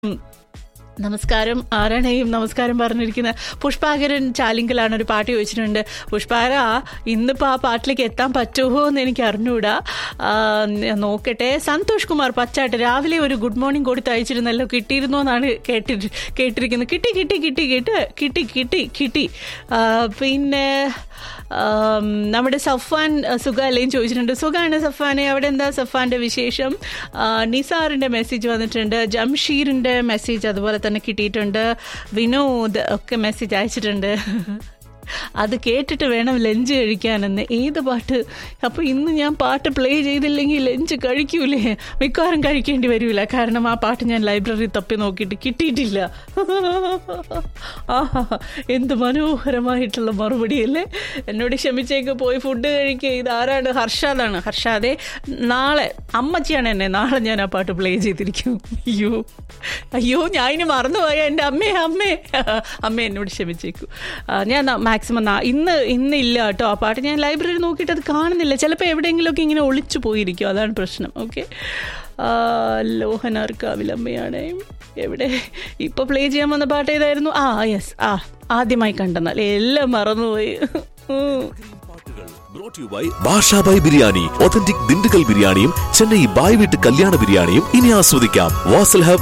നമസ്കാരം ആരാണെയും നമസ്കാരം പറഞ്ഞിരിക്കുന്ന പുഷ്പാകരൻ ചാലിങ്കലാണ് ഒരു പാട്ട് ചോദിച്ചിട്ടുണ്ട് പുഷ്പാര ഇന്നിപ്പോൾ ആ പാട്ടിലേക്ക് എത്താൻ പറ്റുമോ എന്ന് എനിക്ക് അറിഞ്ഞൂടാ ആ, ഞാൻ നോക്കട്ടെ സന്തോഷ് കുമാർ പച്ചാട്ട് രാവിലെ ഒരു ഗുഡ് മോർണിംഗ് കൊടുത്ത് അയച്ചിരുന്നല്ലോ കിട്ടിയിരുന്നോ എന്നാണ് കേട്ടി കേട്ടിരിക്കുന്നത് കിട്ടി കിട്ടി കിട്ടി കിട്ടി കിട്ടി കിട്ടി കിട്ടി ആ, പിന്നെ ആം, നമ്മുടെ സഫാൻ സുഖാലയും ചോദിച്ചിട്ടുണ്ട് സുഖാണ് സഫാനെ അവിടെ എന്താ സഫാന്റെ വിശേഷം ആ, നിസാറിന്റെ മെസ്സേജ് വന്നിട്ടുണ്ട് ജംഷീറിന്റെ മെസ്സേജ് അതുപോലെ തന്നെ കിട്ടിയിട്ടുണ്ട് വിനോദ് ഒക്കെ മെസ്സേജ് അയച്ചിട്ടുണ്ട് അത് കേട്ടിട്ട് വേണം ലഞ്ച് കഴിക്കാനെന്ന് ഏത് പാട്ട് അപ്പോൾ ഇന്ന് ഞാൻ പാട്ട് പ്ലേ ചെയ്തില്ലെങ്കിൽ ലഞ്ച് കഴിക്കൂലേ മിക്കവാറും കഴിക്കേണ്ടി വരില്ല കാരണം ആ പാട്ട് ഞാൻ ലൈബ്രറി തപ്പി നോക്കിയിട്ട് കിട്ടിയിട്ടില്ല ആഹാ എന്ത് മനോഹരമായിട്ടുള്ള മറുപടിയല്ലേ എന്നോട് ക്ഷമിച്ചേക്ക് പോയി ഫുഡ് കഴിക്കുക ഇത് ആരാണ് ഹർഷാദാണ് ഹർഷാദെ നാളെ അമ്മച്ചിയാണ് എന്നെ നാളെ ഞാൻ ആ പാട്ട് പ്ലേ ചെയ്തിരിക്കും അയ്യോ അയ്യോ ഞാൻ ഇനി മറന്നുപോയ എൻ്റെ അമ്മേ അമ്മേ അമ്മ എന്നോട് ക്ഷമിച്ചേക്കു ആ, ഞാൻ മാക്സിമം ഇന്ന് ഇന്ന് ഇല്ല കേട്ടോ ആ പാട്ട് ഞാൻ ലൈബ്രറി നോക്കിയിട്ട് അത് കാണുന്നില്ല ചിലപ്പോൾ എവിടെയെങ്കിലുമൊക്കെ ഇങ്ങനെ ഒളിച്ചു പോയിരിക്കും അതാണ് പ്രശ്നം ഓക്കെ ലോഹനാർക്കാവിലമ്മയാണ് എവിടെ ഇപ്പോൾ പ്ലേ ചെയ്യാൻ വന്ന പാട്ട് ഏതായിരുന്നു ആ യെസ് ആ ആദ്യമായി കണ്ടെന്നാൽ എല്ലാം മറന്നുപോയി ഉം. Brought to you by Bashabhai biryani authentic Dindigul ബിരിയാണിയും ചെന്നൈ ബായ് വീട്ട് കല്യാണ ബിരിയാണിയും ഇനി ആസ്വദിക്കാം വാസൽ ഹബ്